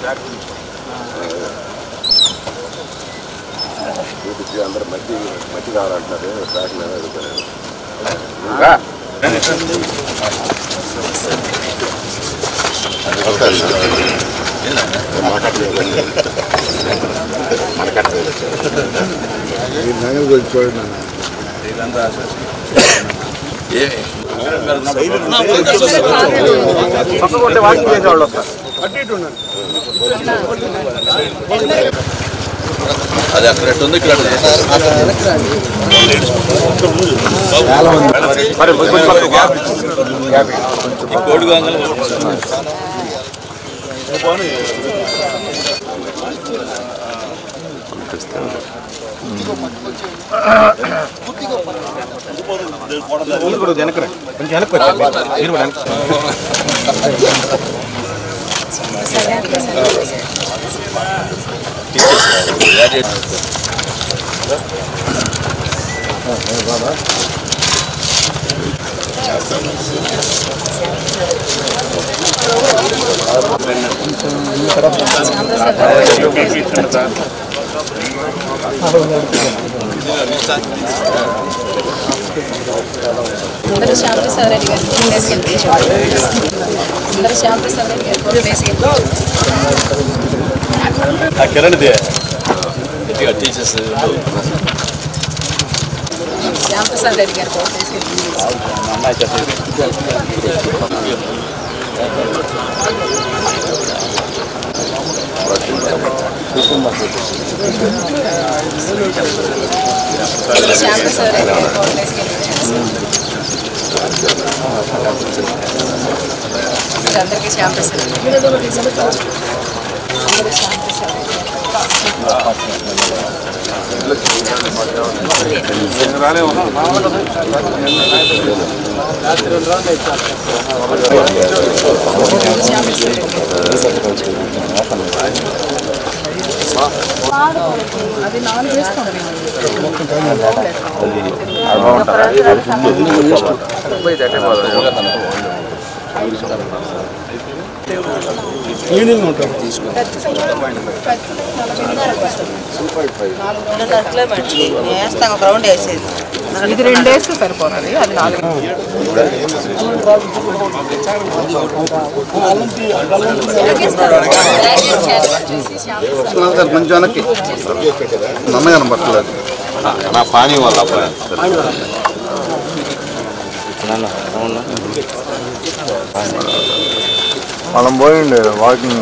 చూపించి అందరు మట్టి మట్టి కావాలంటున్నారు ట్రాక్ మీద అడుగుతున్నారు పక్కకుంటే వాకింగ్ చేసేవాళ్ళు వస్తారు అది అక్కడ ఎట్టు ఉంది ఇక్కడ ఎట్టు ఉంది? మరి కొంచెం పక్కకు గ్యాప్ ఈ కోడి గంగలు మీరు కూడా వెనక్కి రండి. కొంచెం వెనక్కి వచ్చారు మీరు కూడా వెనక్కి అందరూ శ్యామప్రసాద్ రెడ్డి గారు ప్లేస్కి వెళ్ళిపోయారు అందరూ శ్యామప్రసాద్ రెడ్డి గారు ప్లేస్కి వెళ్ళిపోయారు ఆ కిరణ్ది గట్టిగా టీచర్స్ శ్యామప్రసాద్ రెడ్డి గారు ప్లేస్కి వెళ్ళిపోయారు అమ్మాయి చెప్పేది శ్యామప్రసాద్ రెడ్డి గారు ప్లేస్కి వెళ్ళిపోయారు అందరికీ శ్యామప్రసాద్ అందరూ శ్యామప్రసాద్ రెడ్డి గారు. వేస్తాం ఒక రౌండ్ వేసేది ఇది రెండు వేస్తే సరిపోతుంది అది నాలుగు కొంచెం వెనక్కి నన్న కనబట్టలేదు నా పానీ వాళ్ళ అబ్బాయి మనం పోయిండే వాకింగ్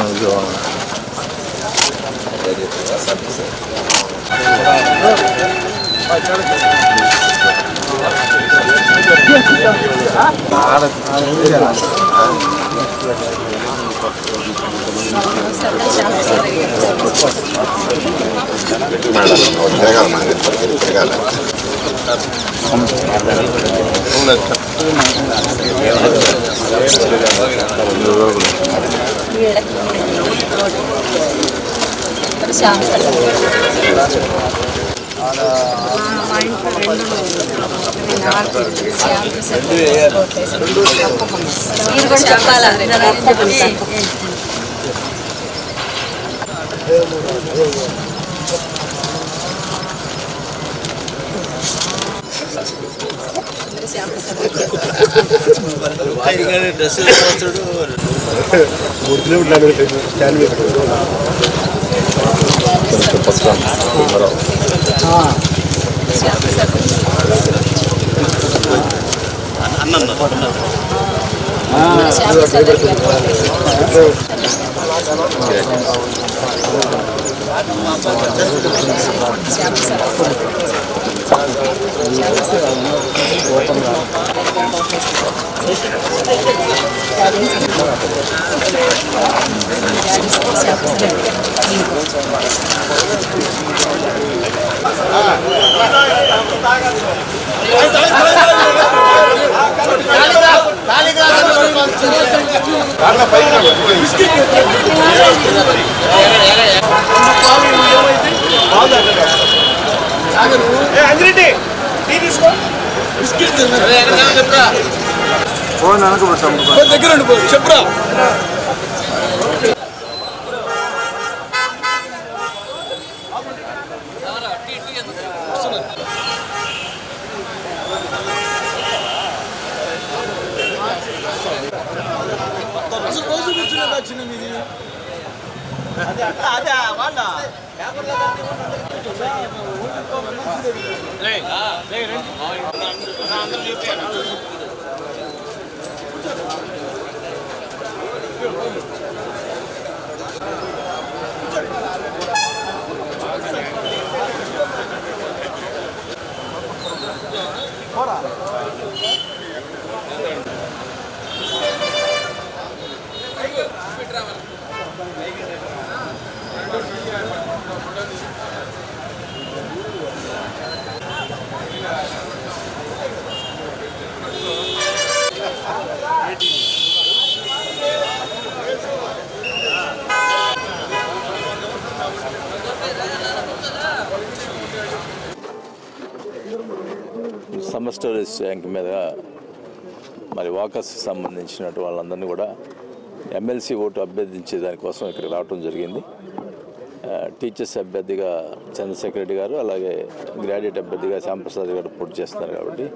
తిరగాలి మనకి తిరగాలి మా ఇంట్లో రెండు నాలుగు మీరు కూడా చెప్పాలా డ్రెస్ వస్తాడు మూడు కిలోమీటర్లు స్టాండ్ ఫోన్ వెనక పెట్టాము దగ్గర చెప్పురా సమ్మర్ స్టోరేజ్ ట్యాంక్ మీద మరి వాకర్స్కి సంబంధించినట్టు వాళ్ళందరినీ కూడా ఎమ్మెల్సీ ఓటు అభ్యర్థించే దానికోసం ఇక్కడ రావడం జరిగింది ఆ, టీచర్స్ అభ్యర్థిగా చంద్రశేఖర్ రెడ్డి గారు అలాగే గ్రాడ్యుయేట్ అభ్యర్థిగా శ్యాంప్రసాద్ గారు పోటీ చేస్తున్నారు కాబట్టి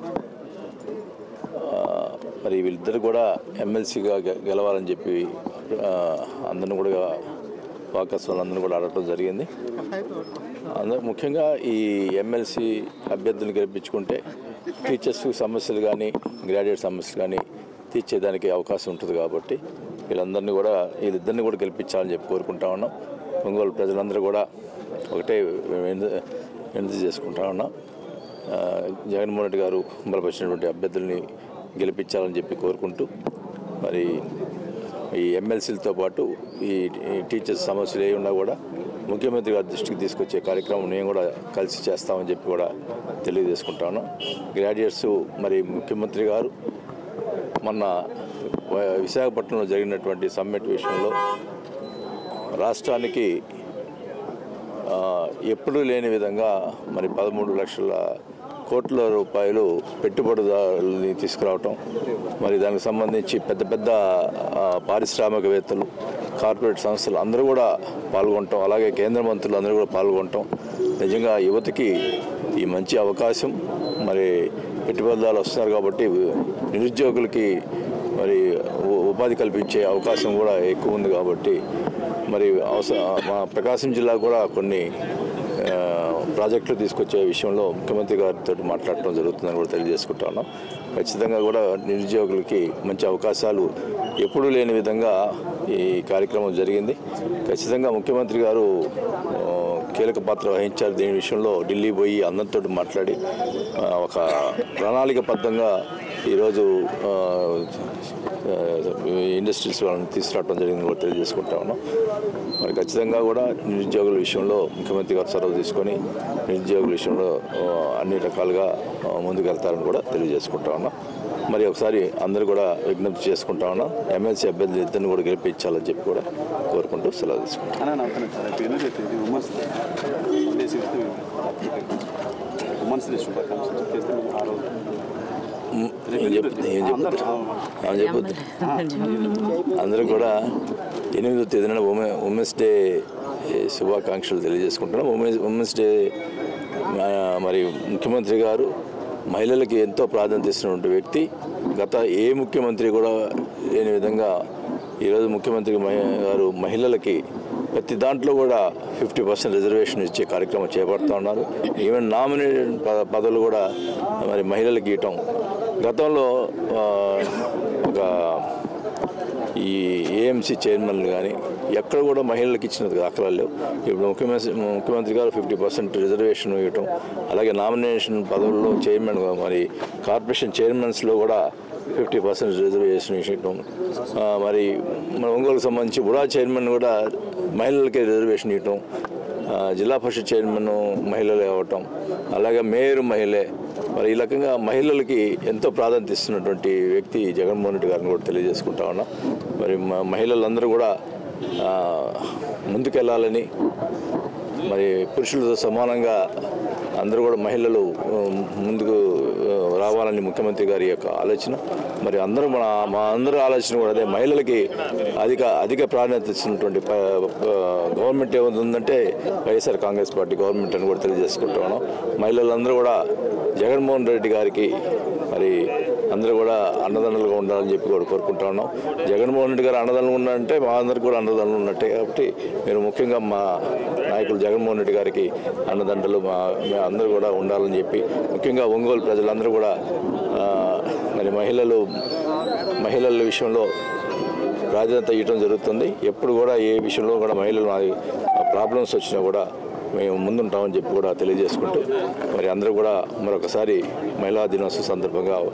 ఆ, మరి వీళ్ళిద్దరు కూడా ఎమ్మెల్సీగా గె- గెలవాలని చెప్పి ఆ, అందరిని కూడా వాకర్స్ వాళ్ళందరినీ కూడా అడగటం జరిగింది అందరూ ముఖ్యంగా ఈ ఎమ్మెల్సీ అభ్యర్థులను గెలిపించుకుంటే టీచర్స్ సమస్యలు కానీ గ్రాడ్యుయేట్ సమస్యలు కానీ తీర్చేదానికి అవకాశం ఉంటుంది కాబట్టి వీళ్ళందరినీ కూడా వీళ్ళిద్దరిని కూడా గెలిపించాలని చెప్పి కోరుకుంటా ఉన్నాం ఒంగోలు ప్రజలందరూ కూడా ఒకటే విన- వినతి చేసుకుంటా ఉన్నాం ఆ, జగన్మోహన్ రెడ్డి గారు బలపరిచినటువంటి అభ్యర్థుల్ని గెలిపించాలని చెప్పి కోరుకుంటూ మరి ఈ ఎమ్మెల్సీలతో పాటు ఈ ఈ టీచర్స్ సమస్యలు ఏ ఉన్నా కూడా ముఖ్యమంత్రి గారి దృష్టికి తీసుకొచ్చే కార్యక్రమం నేను కూడా కలిసి చేస్తామని చెప్పి కూడా తెలియజేసుకుంటాను గ్రాడ్యుయేట్స్ మరి ముఖ్యమంత్రి గారు మొన్న వ- విశాఖపట్నంలో జరిగినటువంటి సమ్మిట్ విషయంలో రాష్ట్రానికి ఆ, ఎప్పుడూ లేని విధంగా మరి పదమూడు లక్షల కోట్ల రూపాయలు పెట్టుబడిదారులని తీసుకురావటం మరి దానికి సంబంధించి పెద్ద పెద్ద ఆ, పారిశ్రామికవేత్తలు కార్పొరేట్ సంస్థలు అందరూ కూడా పాల్గొనటం అలాగే కేంద్ర మంత్రులు అందరూ కూడా పాల్గొనటం నిజంగా యువతకి ఈ మంచి అవకాశం మరి పెట్టుబడిదారులు వస్తున్నారు కాబట్టి నిరుద్యోగులకి మరి ఉ- ఉపాధి కల్పించే అవకాశం కూడా ఎక్కువ ఉంది కాబట్టి మరి అవసర మా ప్రకాశం జిల్లా కూడా కొన్ని ఆ, ప్రాజెక్టులు తీసుకొచ్చే విషయంలో ముఖ్యమంత్రి గారితో మాట్లాడటం జరుగుతుందని కూడా తెలియజేసుకుంటాను ఖచ్చితంగా కూడా నిరుద్యోగులకి మంచి అవకాశాలు ఎప్పుడూ లేని విధంగా ఈ కార్యక్రమం జరిగింది ఖచ్చితంగా ముఖ్యమంత్రి గారు ఆ, కీలక పాత్ర వహించారు దీని విషయంలో ఢిల్లీ పోయి అందరితో మాట్లాడి ఆ, ఒక ప్రణాళికబద్ధంగా ఈరోజు ఆ, ఆ, ఇండస్ట్రీస్ వాళ్ళని తీసుకురావడం జరిగింది కూడా తెలియజేసుకుంటా ఉన్నాం మరి ఖచ్చితంగా కూడా నిరుద్యోగుల విషయంలో ముఖ్యమంత్రి గారు చొరవ తీసుకొని నిరుద్యోగుల విషయంలో ఆ, అన్ని రకాలుగా ఆ, ముందుకెళ్తారని కూడా తెలియజేసుకుంటా ఉన్నాం మరి ఒకసారి అందరూ కూడా విజ్ఞప్తి చేసుకుంటా ఉన్నాం ఎమ్మెల్సీ అభ్యర్థులు ఇద్దరిని కూడా గెలిపించాలని చెప్పి కూడా కోరుకుంటూ సెలవు తీసుకుంటాం అన్న నవ్వుతాను సార్ ఇప్పుడు ఎందుకు చెప్పింది women's Sunday sixth women's day శుభాకాంక్షలు చేస్తే మేము ఆ రోజు ఏం చెప్తుంది ఏం అందరూ చెప్తుంది ఏం చెప్తుంది అందరూ కూడా ఎనిమిదో తేదీన ఉమె ఉమెన్స్ డే ఏ, శుభాకాంక్షలు తెలియజేసుకుంటున్నాం ఉమెన్స్ ఉమెన్స్ డే మా- మరి ముఖ్యమంత్రి గారు మహిళలకి ఎంతో ప్రాధాన్యత ఇస్తున్నటువంటి వ్యక్తి గత ఏ ముఖ్యమంత్రి కూడా లేని విధంగా ఈరోజు ముఖ్యమంత్రి మహి- గారు మహిళలకి ప్రతి దాంట్లో కూడా ఫిఫ్టీ పర్సెంట్ రిజర్వేషన్ ఇచ్చే కార్యక్రమం చేపడుతూ ఉన్నారు ఈవెన్ నామినేటెడ్ ప- పదవులు కూడా మరి మహిళలకు ఇవ్వటం గతంలో ఆ, ఒక ఈ ఏఎంసీ చైర్మన్లు కానీ ఎక్కడ కూడా మహిళలకు ఇచ్చినది దాఖలాలు లేవు ఇప్పుడు ముఖ్యమంత్రి ముఖ్యమంత్రి గారు ఫిఫ్టీ పర్సెంట్ రిజర్వేషన్ ఇవ్వటం అలాగే నామినేషన్ పదవుల్లో చైర్మన్ మరి కార్పొరేషన్ చైర్మన్స్లో కూడా ఫిఫ్టీ పర్సెంట్ రిజర్వేషన్ ఇవ్వటం ఆ, మరి మన ఒంగోలుకు సంబంధించి బుడా చైర్మన్ కూడా మహిళలకే రిజర్వేషన్ ఇవ్వటం ఆ, జిల్లా పరిషత్ చైర్మన్ మహిళలే అవ్వటం అలాగే మేయర్ మహిళే మరి ఈ రకంగా మహిళలకి ఎంతో ప్రాధాన్యత ఇస్తున్నటువంటి వ్యక్తి జగన్మోహన్ రెడ్డి గారిని కూడా తెలియజేసుకుంటా ఉన్నా మరి మ- మహిళలందరూ కూడా ఆ, ముందుకెళ్ళాలని మరి పురుషులతో సమానంగా అందరూ కూడా మహిళలు ఆ, ముందుకు ఆ, రావాలని ముఖ్యమంత్రి గారి యొక్క ఆలోచన మరి అందరూ మన మా అందరి ఆలోచన కూడా అదే మహిళలకి అధిక అధిక ప్రాధాన్యత ఇస్తున్నటువంటి ప- ప- గవర్నమెంట్ ఏముందంటే వైఎస్ఆర్ కాంగ్రెస్ పార్టీ గవర్నమెంట్ అని కూడా తెలియజేసుకుంటా ఉన్నాం మహిళలందరూ కూడా జగన్మోహన్ రెడ్డి గారికి మరి మరి అందరూ కూడా అన్నదండలుగా ఉండాలని చెప్పి కూడా కోరుకుంటా ఉన్నాం జగన్మోహన్ రెడ్డి గారు అన్నదండలు ఉన్నారంటే మా అందరికి కూడా అన్నదండలు ఉన్నట్టే కాబట్టి మీరు ముఖ్యంగా మా నాయకులు జగన్మోహన్ రెడ్డి గారికి అన్నదండలు మా మేము అందరూ కూడా ఉండాలని చెప్పి ముఖ్యంగా ఒంగోలు ప్రజలందరూ కూడా ఆ, మరి మహిళలు మహిళల విషయంలో ప్రాధాన్యత ఇవ్వడం జరుగుతుంది ఎప్పుడు కూడా ఏ విషయంలో కూడా మహిళలు ప్రాబ్లమ్స్ వచ్చినా కూడా మేము ముందుంటామని చెప్పి కూడా తెలియజేసుకుంటూ మరి అందరూ కూడా మరొకసారి మహిళా దినోత్సవం సందర్భంగా